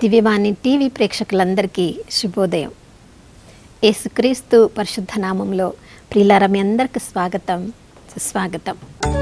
దివ్యవాణి TV ప్రేక్షకులందరికీ శుభోదయం యేసుక్రీస్తు పరిశుద్ధ నామంలో ప్రియులారా మీ అందరికీ స్వాగతం సుస్వాగతం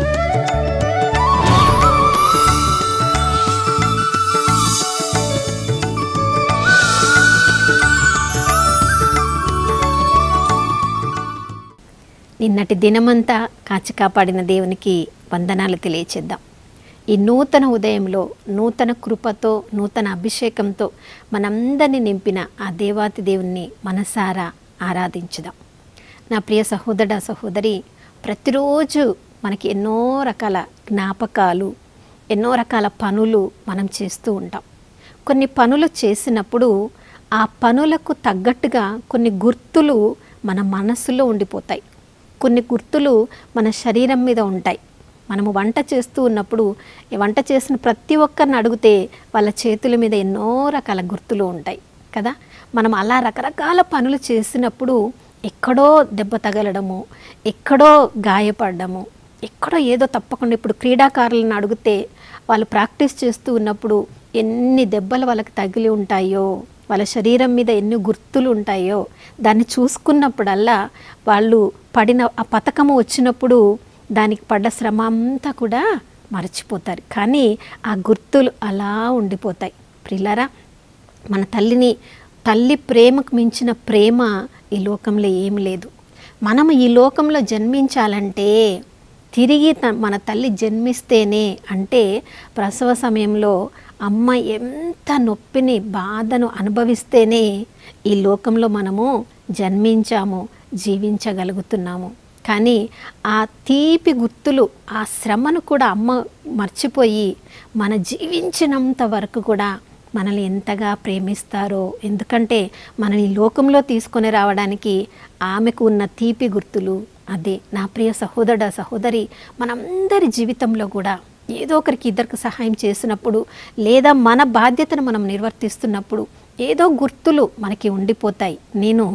నిన్నటి దినమంతా కాచి కాపాడిన దేవునికి వందనాలు తెలియచేద్దాం ఈ నూతన ఉదయంలో నూతన కృపతో నూతన అభిషేకంతో మనందరినీ నింపిన ఆ దేవాతి దేవుణ్ణి మనసారా ఆరాధించుదాం నా ప్రియ సహోదర సహోదరి ప్రతిరోజు మనకి ఎన్నో రకాల జ్ఞాపకాలు ఎన్నో రకాల పనులు మనం చేస్తూ ఉంటాం కొన్ని పనులు చేసినప్పుడు ఆ పనులకు తగ్గట్టుగా కొన్ని గుర్తులు మన మనస్సులో ఉండిపోతాయి కొన్ని గుర్తులు మన శరీరం మీద ఉంటాయి మనము వంట చేస్తూ ఉన్నప్పుడు ఈ వంట చేసిన ప్రతి ఒక్కరిని అడిగితే వాళ్ళ చేతుల మీద ఎన్నో రకాల గుర్తులు ఉంటాయి కదా మనం అలా రకరకాల పనులు చేసినప్పుడు ఎక్కడో దెబ్బ తగలడము ఎక్కడో గాయపడము ఎక్కడో ఏదో తప్పకుండా ఇప్పుడు క్రీడాకారులను అడిగితే వాళ్ళు ప్రాక్టీస్ చేస్తూ ఉన్నప్పుడు ఎన్ని దెబ్బలు వాళ్ళకి తగిలి ఉంటాయో వాళ్ళ శరీరం మీద ఎన్ని గుర్తులు ఉంటాయో దాన్ని చూసుకున్నప్పుడల్లా వాళ్ళు పడిన ఆ పథకము వచ్చినప్పుడు దానికి పడ్డ శ్రమ అంతా కూడా మర్చిపోతారు కానీ ఆ గుర్తులు అలా ఉండిపోతాయి ప్రిల్లరా మన తల్లిని తల్లి ప్రేమకు మించిన ప్రేమ ఈ లోకంలో ఏం లేదు మనం ఈ లోకంలో జన్మించాలంటే తిరిగి త- మన తల్లి జన్మిస్తేనే అంటే ప్రసవ సమయంలో అమ్మ ఎంత నొప్పిని బాధను అనుభవిస్తేనే ఈ లోకంలో మనము జన్మించాము జీవించగలుగుతున్నాము కానీ ఆ తీపి గుర్తులు ఆ శ్రమను కూడా అమ్మ మర్చిపోయి మన జీవించినంత వరకు కూడా మనల్ని ఎంతగా ప్రేమిస్తారో ఎందుకంటే మనని ఈ లోకంలో తీసుకొని రావడానికి ఆమెకు ఉన్న తీపి గుర్తులు అదే నా ప్రియ సహోదర సహోదరి మనందరి జీవితంలో కూడా ఏదో ఒకరికి ఇద్దరికి సహాయం చేసినప్పుడు లేదా మన బాధ్యతను మనం నిర్వర్తిస్తున్నప్పుడు ఏదో గుర్తులు మనకి ఉండిపోతాయి నేను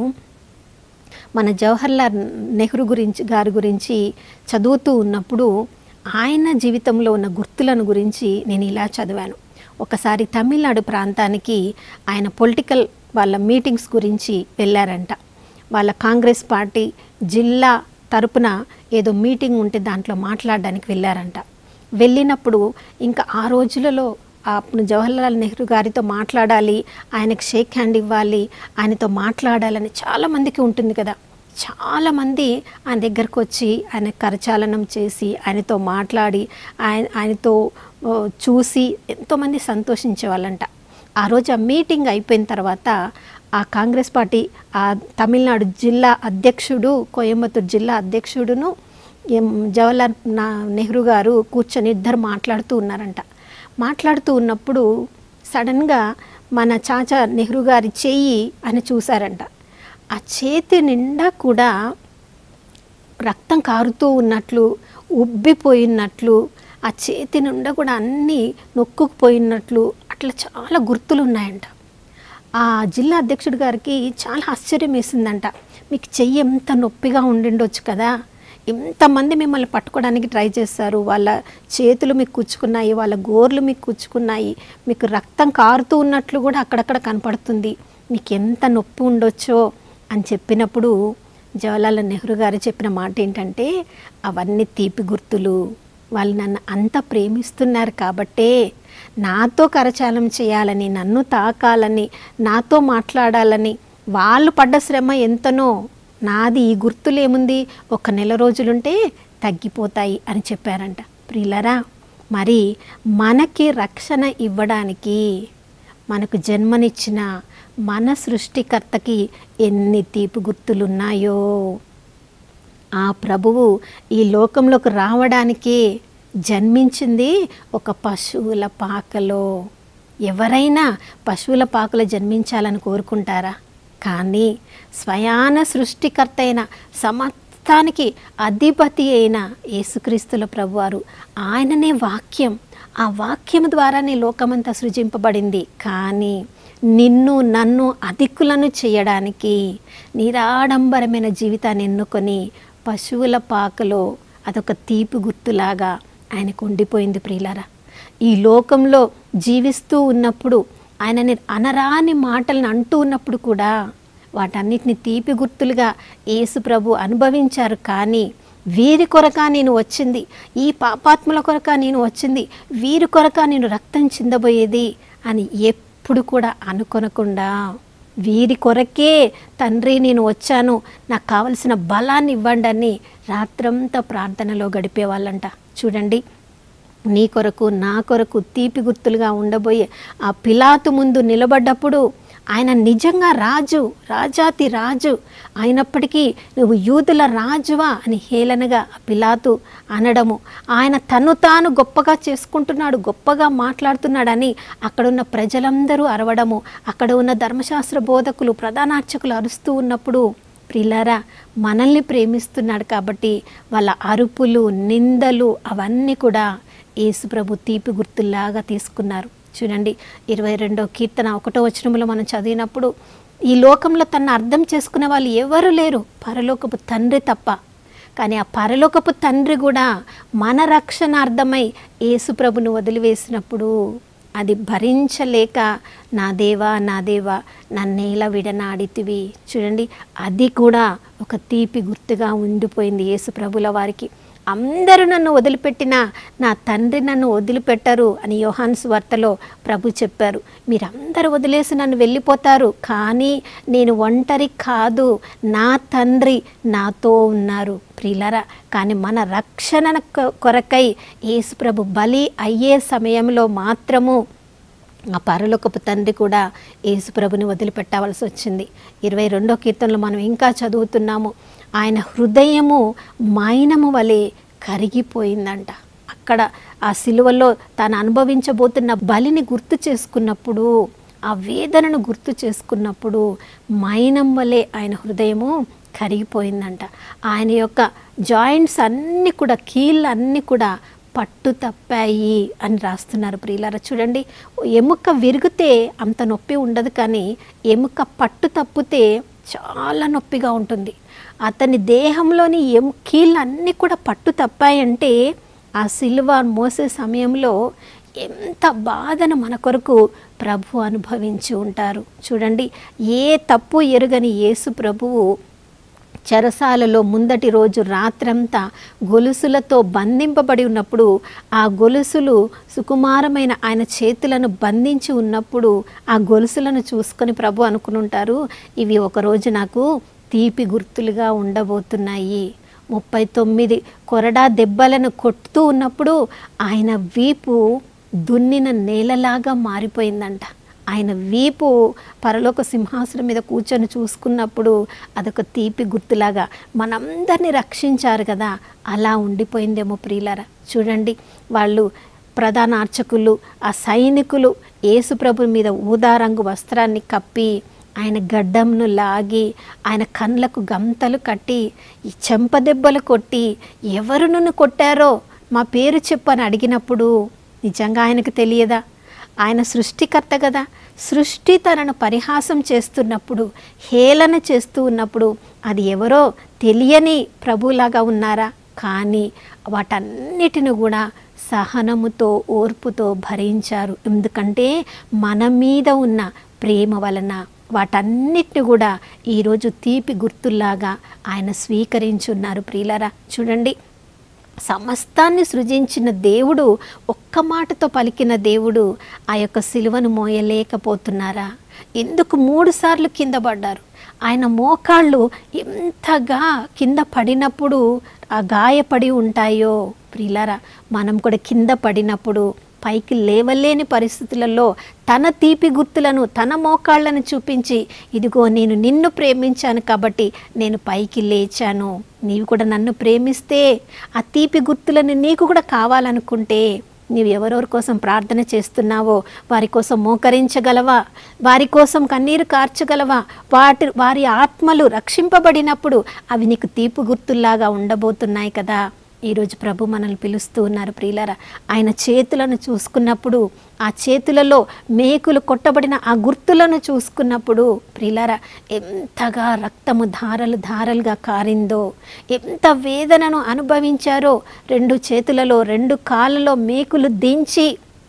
మన జవహర్లాల్ నెహ్రూ గురించి గారి గురించి చదువుతూ ఉన్నప్పుడు ఆయన జీవితంలో ఉన్న గుర్తులను గురించి నేను ఇలా చదివాను ఒకసారి తమిళనాడు ప్రాంతానికి ఆయన పొలిటికల్ వాళ్ళ మీటింగ్స్ గురించి వెళ్ళారంట వాళ్ళ కాంగ్రెస్ పార్టీ జిల్లా తరపున ఏదో మీటింగ్ ఉంటే దాంట్లో మాట్లాడడానికి వెళ్ళారంట వెళ్ళినప్పుడు ఇంకా ఆ రోజులలో ఆ జవహర్లాల్ నెహ్రూ గారితో మాట్లాడాలి ఆయనకు షేక్ హ్యాండ్ ఇవ్వాలి ఆయనతో మాట్లాడాలని చాలామందికి ఉంటుంది కదా చాలామంది ఆయన దగ్గరకు వచ్చి ఆయన కరచాలనం చేసి ఆయనతో మాట్లాడి ఆయన ఆయనతో ఓ, చూసి ఎంతోమంది సంతోషించే వాళ్ళంట ఆ రోజు ఆ మీటింగ్ అయిపోయిన తర్వాత ఆ కాంగ్రెస్ పార్టీ ఆ తమిళనాడు జిల్లా అధ్యక్షుడు కోయంబత్తూరు జిల్లా అధ్యక్షుడును ఎం జవహర్లాల్ నా- నెహ్రూ గారు కూర్చొని ఇద్దరు మాట్లాడుతూ ఉన్నారంట మాట్లాడుతూ ఉన్నప్పుడు సడన్గా మన చాచా నెహ్రూ గారి చెయ్యి అని చూశారంట ఆ చేతి నిండా కూడా రక్తం కారుతూ ఉన్నట్లు ఉబ్బిపోయినట్లు ఆ చేతి నుండా కూడా అన్నీ నొక్కుకుపోయినట్లు అట్లా చాలా గుర్తులు ఉన్నాయంట ఆ జిల్లా అధ్యక్షుడి గారికి చాలా ఆశ్చర్యం వేసిందంట మీకు చెయ్యి ఎంత నొప్పిగా ఉండిండొచ్చు కదా ఇంతమంది మిమ్మల్ని పట్టుకోవడానికి ట్రై చేస్తారు వాళ్ళ చేతులు మీకు కుచ్చుకున్నాయి వాళ్ళ గోర్లు మీకు కుచ్చుకున్నాయి మీకు రక్తం కారుతూ ఉన్నట్లు కూడా అక్కడక్కడ కనపడుతుంది మీకు ఎంత నొప్పి ఉండొచ్చో అని చెప్పినప్పుడు జవహర్లాల్ నెహ్రూ గారు చెప్పిన మాట ఏంటంటే అవన్నీ తీపి గుర్తులు వాళ్ళు నన్ను అంత ప్రేమిస్తున్నారు కాబట్టే నాతో కరచాలం చేయాలని నన్ను తాకాలని నాతో మాట్లాడాలని వాళ్ళు పడ్డ శ్రమ ఎంతనో నాది ఈ గుర్తులు ఏముంది ఒక నెల రోజులుంటే తగ్గిపోతాయి అని చెప్పారంట ప్రియులరా మరి మనకి రక్షణ ఇవ్వడానికి మనకు జన్మనిచ్చిన మన సృష్టికర్తకి ఎన్ని తీపి గుర్తులున్నాయో ఆ ప్రభువు ఈ లోకంలోకి రావడానికే జన్మించింది ఒక పశువుల పాకలో ఎవరైనా పశువుల పాకలో జన్మించాలని కోరుకుంటారా కానీ స్వయాన సృష్టికర్త అయిన సమస్తానికి అధిపతి అయిన యేసుక్రీస్తుల ప్రభువారు ఆయననే వాక్యం ఆ వాక్యం ద్వారానే లోకమంతా సృజింపబడింది కానీ నిన్ను నన్ను అధికులను చేయడానికి నిరాడంబరమైన జీవితాన్ని ఎన్నుకొని పశువుల పాకలో అదొక తీపి గుర్తులాగా ఆయనకు ఉండిపోయింది ప్రియులారా ఈ లోకంలో జీవిస్తూ ఉన్నప్పుడు ఆయనని అనరాని మాటలను అంటూ ఉన్నప్పుడు కూడా వాటన్నిటిని తీపి గుర్తులుగా యేసు ప్రభు అనుభవించారు కానీ వీరి కొరక నేను వచ్చింది ఈ పాపాత్ముల కొరక నేను వచ్చింది వీరి కొరక నేను రక్తం చిందబోయేది అని ఎప్పుడు కూడా అనుకొనకుండా వీరి కొరకే తండ్రి నేను వచ్చాను నాకు కావలసిన బలాన్ని ఇవ్వండి అని రాత్రంతా ప్రార్థనలో గడిపేవాళ్ళంట చూడండి నీ కొరకు నా కొరకు తీపి గుర్తులుగా ఉండబోయే ఆ పిలాతు ముందు నిలబడ్డప్పుడు ఆయన నిజంగా రాజు రాజాతి రాజు అయినప్పటికీ నువ్వు యూదుల రాజువా అని హేళనగా ఆ పిలాతు అనడము ఆయన తను తాను గొప్పగా చేసుకుంటున్నాడు గొప్పగా మాట్లాడుతున్నాడని అక్కడున్న ప్రజలందరూ అరవడము అక్కడ ఉన్న ధర్మశాస్త్ర బోధకులు ప్రధానార్చకులు అరుస్తూ ఉన్నప్పుడు ప్రిలారా మనల్ని ప్రేమిస్తున్నాడు కాబట్టి వాళ్ళ అరుపులు నిందలు అవన్నీ కూడా యేసుప్రభు తీపి గుర్తుల్లాగా తీసుకున్నారు చూడండి ఇరవై రెండో కీర్తన ఒకటో వచనంలో మనం చదివినప్పుడు ఈ లోకంలో తన అర్థం చేసుకునే వాళ్ళు ఎవరు లేరు పరలోకపు తండ్రి తప్ప కానీ ఆ పరలోకపు తండ్రి కూడా మన రక్షణార్థమై యేసుప్రభును వదిలివేసినప్పుడు అది భరించలేక నా దేవా నా దేవా నన్నేలా విడనాడితివి చూడండి అది కూడా ఒక తీపి గుర్తుగా ఉండిపోయింది యేసు ప్రభుల వారికి అందరూ నన్ను వదిలిపెట్టినా నా తండ్రి నన్ను వదిలిపెట్టరు అని యోహాన్స్ వార్తలో ప్రభు చెప్పారు మీరందరూ వదిలేసి నన్ను వెళ్ళిపోతారు కానీ నేను ఒంటరి కాదు నా తండ్రి నాతో ఉన్నారు ప్రిలరా కానీ మన రక్షణ కొ- కొరకై యేసు ప్రభు బలి అయ్యే సమయంలో మాత్రము ఆ పరలోకపు తండ్రి కూడా యేసుప్రభుని వదిలిపెట్టవలసి వచ్చింది ఇరవై రెండో కీర్తనలో మనం ఇంకా చదువుతున్నాము ఆయన హృదయము మైనము వలె కరిగిపోయిందంట అక్కడ ఆ సిలువలో తాను అనుభవించబోతున్న బలిని గుర్తు చేసుకున్నప్పుడు ఆ వేదనను గుర్తు చేసుకున్నప్పుడు మైనం వలె ఆయన హృదయము కరిగిపోయిందంట ఆయన యొక్క జాయింట్స్ అన్నీ కూడా కీళ్ళు అన్నీ కూడా పట్టు తప్పాయి అని రాస్తున్నారు ప్రియులారా చూడండి ఎముక విరిగితే అంత నొప్పి ఉండదు కానీ ఎముక పట్టు తప్పితే చాలా నొప్పిగా ఉంటుంది అతని దేహంలోని ఎం కీళ్ళు అన్నీ కూడా పట్టు తప్పాయంటే ఆ సిలువ మోసే సమయంలో ఎంత బాధను మన కొరకు ప్రభు అనుభవించి ఉంటారు చూడండి ఏ తప్పు ఎరుగని యేసు ప్రభువు చెరసాలలో ముందటి రోజు రాత్రంతా గొలుసులతో బంధింపబడి ఉన్నప్పుడు ఆ గొలుసులు సుకుమారమైన ఆయన చేతులను బంధించి ఉన్నప్పుడు ఆ గొలుసులను చూసుకొని ప్రభు అనుకునుంటారు ఇవి ఒకరోజు నాకు తీపి గుర్తులుగా ఉండబోతున్నాయి ముప్పై తొమ్మిది కొరడా దెబ్బలను కొట్టుతూ ఉన్నప్పుడు ఆయన వీపు దున్నిన నేలలాగా మారిపోయిందంట ఆయన వీపు పరలోక సింహాసనం మీద కూర్చొని చూసుకున్నప్పుడు అదొక తీపి గుర్తులాగా మనందరినీ రక్షించారు కదా అలా ఉండిపోయిందేమో ప్రియులారా చూడండి వాళ్ళు ప్రధాన అర్చకులు ఆ సైనికులు యేసుప్రభు మీద ఊదారంగు వస్త్రాన్ని కప్పి ఆయన గడ్డంను లాగి ఆయన కళ్ళకు గంతలు కట్టి ఈ చెంపదెబ్బలు కొట్టి ఎవరు నన్ను కొట్టారో మా పేరు చెప్పు అని అడిగినప్పుడు నిజంగా ఆయనకు తెలియదా ఆయన సృష్టికర్త కదా సృష్టి తనను పరిహాసం చేస్తున్నప్పుడు హేళన చేస్తూ ఉన్నప్పుడు అది ఎవరో తెలియని ప్రభులాగా ఉన్నారా కానీ వాటన్నిటిని కూడా సహనముతో ఓర్పుతో భరించారు ఎందుకంటే మన మీద ఉన్న ప్రేమ వలన వాటన్నిటిని కూడా ఈరోజు తీపి గుర్తుల్లాగా ఆయన స్వీకరించున్నారు ప్రియులరా చూడండి సమస్తాన్ని సృజించిన దేవుడు ఒక్క మాటతో పలికిన దేవుడు ఆ యొక్క సిలువను మోయలేకపోతున్నారా ఎందుకు మూడు సార్లు కింద పడ్డారు ఆయన మోకాళ్ళు ఎంతగా కింద పడినప్పుడు ఆ గాయపడి ఉంటాయో ప్రియులారా మనం కూడా కింద పడినప్పుడు పైకి లేవలేని పరిస్థితులలో తన తీపి గుర్తులను తన మోకాళ్ళను చూపించి ఇదిగో నేను నిన్ను ప్రేమించాను కాబట్టి నేను పైకి లేచాను నీవు కూడా నన్ను ప్రేమిస్తే ఆ తీపి గుర్తులను నీకు కూడా కావాలనుకుంటే నీవు ఎవరెవరి కోసం ప్రార్థన చేస్తున్నావో వారి కోసం మోకరించగలవా వారి కోసం కన్నీరు కార్చగలవా వాటి వారి ఆత్మలు రక్షింపబడినప్పుడు అవి నీకు తీపి గుర్తుల్లాగా ఉండబోతున్నాయి కదా ఈరోజు ప్రభు మనల్ని పిలుస్తూ ఉన్నారు ప్రియులారా ఆయన చేతులను చూసుకున్నప్పుడు ఆ చేతులలో మేకులు కొట్టబడిన ఆ గుర్తులను చూసుకున్నప్పుడు ప్రియులారా ఎంతగా రక్తము ధారలు ధారలుగా కారిందో ఎంత వేదనను అనుభవించారో రెండు చేతులలో రెండు కాళ్ళలో మేకులు దించి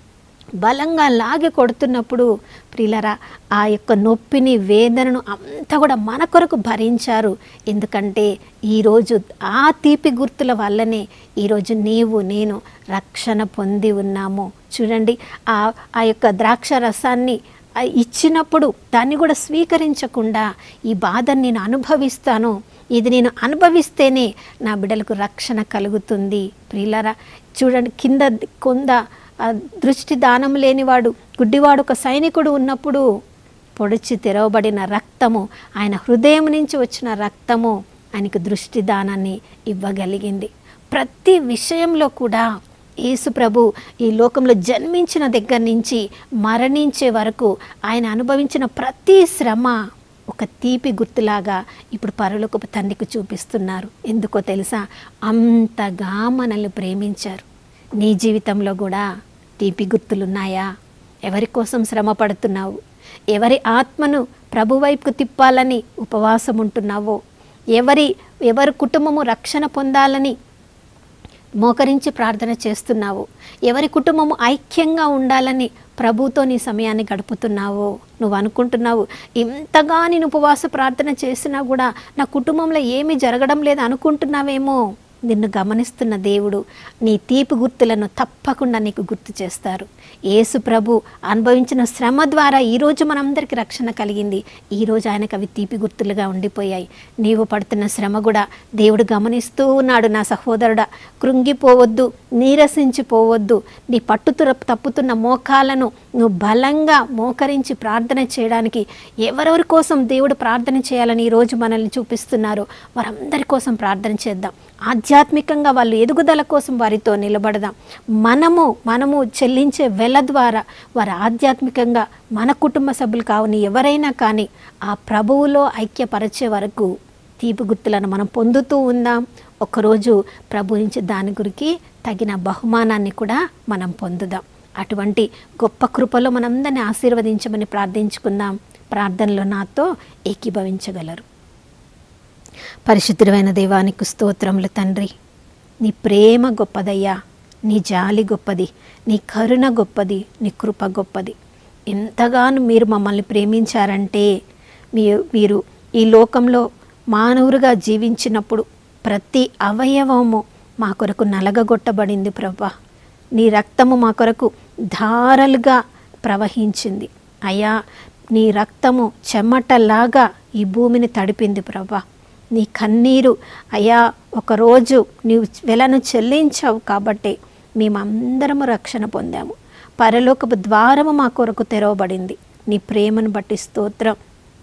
బలంగా లాగి కొడుతున్నప్పుడు ప్రియులరా ఆ యొక్క నొప్పిని వేదనను అంతా కూడా మన కొరకు భరించారు ఎందుకంటే ఈరోజు ఆ తీపి గుర్తుల వల్లనే ఈరోజు నీవు నేను రక్షణ పొంది ఉన్నాము చూడండి ఆ ఆ యొక్క ద్రాక్ష రసాన్ని ఆ ఇచ్చినప్పుడు దాన్ని కూడా స్వీకరించకుండా ఈ బాధను నేను అనుభవిస్తాను ఇది నేను అనుభవిస్తేనే నా బిడ్డలకు రక్షణ కలుగుతుంది ప్రియులరా చూడండి కింద కొంద ఆ దృష్టి దానం లేనివాడు గుడ్డివాడు ఒక సైనికుడు ఉన్నప్పుడు పొడిచి తెరవబడిన రక్తము ఆయన హృదయం నుంచి వచ్చిన రక్తము ఆయనకు దృష్టి దానాన్ని ఇవ్వగలిగింది ప్రతి విషయంలో కూడా యేసు ప్రభు ఈ లోకంలో జన్మించిన దగ్గర నుంచి మరణించే వరకు ఆయన అనుభవించిన ప్రతి శ్రమ ఒక తీపి గుర్తులాగా ఇప్పుడు పరలోకపు తండ్రికి చూపిస్తున్నారు ఎందుకో తెలుసా అంతగా మనల్ని ప్రేమించారు నీ జీవితంలో కూడా తీపి గుర్తులున్నాయా ఎవరి కోసం శ్రమ పడుతున్నావు ఎవరి ఆత్మను ప్రభు వైపుకు తిప్పాలని ఉపవాసం ఉంటున్నావో ఎవరి ఎవరి కుటుంబము రక్షణ పొందాలని మోకరించి ప్రార్థన చేస్తున్నావు ఎవరి కుటుంబము ఐక్యంగా ఉండాలని ప్రభుతో నీ సమయాన్ని గడుపుతున్నావో నువ్వు అనుకుంటున్నావు ఇంతగా నేను ఉపవాస ప్రార్థన చేసినా కూడా నా కుటుంబంలో ఏమీ జరగడం లేదు అనుకుంటున్నావేమో నిన్ను గమనిస్తున్న దేవుడు నీ తీపి గుర్తులను తప్పకుండా నీకు గుర్తు చేస్తారు యేసు ప్రభు అనుభవించిన శ్రమ ద్వారా ఈరోజు మనందరికీ రక్షణ కలిగింది ఈరోజు ఆయనకు అవి తీపి గుర్తులుగా ఉండిపోయాయి నీవు పడుతున్న శ్రమ కూడా దేవుడు గమనిస్తూ ఉన్నాడు నా సహోదరుడా కృంగిపోవద్దు నీరసించిపోవద్దు నీ పట్టుతుర తప్పుతున్న మోకాలను నువ్వు బలంగా మోకరించి ప్రార్థన చేయడానికి ఎవరెవరి కోసం దేవుడు ప్రార్థన చేయాలని ఈరోజు మనల్ని చూపిస్తున్నారు వారందరి కోసం ప్రార్థన చేద్దాం ఆధ్యాత్మికంగా వాళ్ళు ఎదుగుదల కోసం వారితో నిలబడదాం మనము మనము చెల్లించే వెల ద్వారా వారు ఆధ్యాత్మికంగా మన కుటుంబ సభ్యులు కావని ఎవరైనా కానీ ఆ ప్రభువులో ఐక్యపరిచే వరకు తీపి గుర్తులను మనం పొందుతూ ఉందాం ఒకరోజు ప్రభు నుంచి దాని గురికి తగిన బహుమానాన్ని కూడా మనం పొందుదాం అటువంటి గొప్ప కృపలో మనందరినీ ఆశీర్వదించమని ప్రార్థించుకుందాం ప్రార్థనలో నాతో ఏకీభవించగలరు పరిశుద్ధమైన దేవానికి స్తోత్రములు తండ్రి నీ ప్రేమ గొప్పదయ్యా నీ జాలి గొప్పది నీ కరుణ గొప్పది నీ కృప గొప్పది ఎంతగానో మీరు మమ్మల్ని ప్రేమించారంటే మీ మీరు ఈ లోకంలో మానవులుగా జీవించినప్పుడు ప్రతి అవయవము మా కొరకు నలగగొట్టబడింది ప్రభా నీ రక్తము మా కొరకు ధారలుగా ప్రవహించింది అయ్యా నీ రక్తము చెమటలాగా ఈ భూమిని తడిపింది ప్రభా నీ కన్నీరు అయ్యా ఒకరోజు నీవు వెలను చెల్లించావు కాబట్టి మేమందరము రక్షణ పొందాము పరలోకపు ద్వారము మా కొరకు తెరవబడింది నీ ప్రేమను బట్టి స్తోత్రం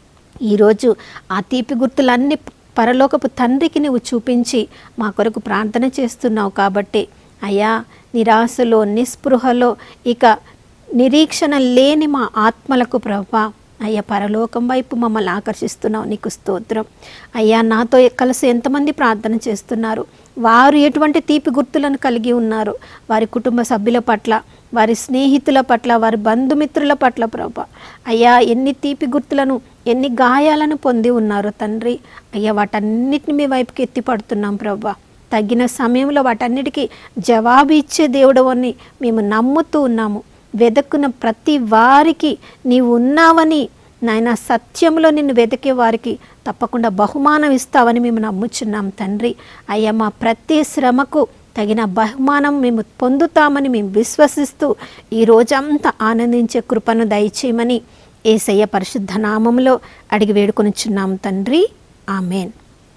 ఈరోజు ఆ తీపి గుర్తులన్నీ పరలోకపు తండ్రికి నువ్వు చూపించి మా కొరకు ప్రార్థన చేస్తున్నావు కాబట్టి అయ్యా నిరాశలో నిస్పృహలో ఇక నిరీక్షణ లేని మా ఆత్మలకు ప్రభా అయ్యా పరలోకం వైపు మమ్మల్ని ఆకర్షిస్తున్నావు నీకు స్తోత్రం అయ్యా నాతో కలిసి ఎంతమంది ప్రార్థన చేస్తున్నారు వారు ఎటువంటి తీపి గుర్తులను కలిగి ఉన్నారు వారి కుటుంబ సభ్యుల పట్ల వారి స్నేహితుల పట్ల వారి బంధుమిత్రుల పట్ల ప్రభా అయ్యా ఎన్ని తీపి గుర్తులను ఎన్ని గాయాలను పొంది ఉన్నారు తండ్రి అయ్యా వాటన్నిటిని మీ వైపుకి ఎత్తి పడుతున్నాం ప్రభా తగిన సమయంలో వాటన్నిటికీ జవాబు ఇచ్చే దేవుడు అని మేము నమ్ముతూ ఉన్నాము వెదకున్న ప్రతి వారికి నీవు ఉన్నావని నాయన సత్యంలో నిన్ను వెతికే వారికి తప్పకుండా బహుమానం ఇస్తావని మేము నమ్ముచున్నాం తండ్రి అయ్యా మా ప్రతి శ్రమకు తగిన బహుమానం మేము పొందుతామని మేము విశ్వసిస్తూ ఈ రోజంతా ఆనందించే కృపను దయచేయమని ఏసయ్య పరిశుద్ధ నామంలో అడిగి వేడుకొనిచున్నాం తండ్రి ఆమెన్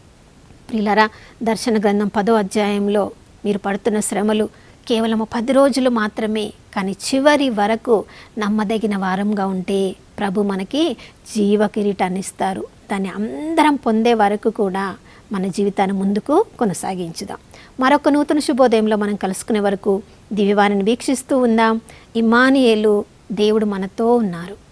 ప్రిలరా దర్శన గ్రంథం పదో అధ్యాయంలో మీరు పడుతున్న శ్రమలు కేవలం పది రోజులు మాత్రమే కానీ చివరి వరకు నమ్మదగిన వారంగా ఉంటే ప్రభు మనకి జీవ కిరీటాన్ని ఇస్తారు దాన్ని అందరం పొందే వరకు కూడా మన జీవితాన్ని ముందుకు కొనసాగించుదాం మరొక నూతన శుభోదయంలో మనం కలుసుకునే వరకు దివ్యవారిని వీక్షిస్తూ ఉందాం ఇమానియేలు దేవుడు మనతో ఉన్నారు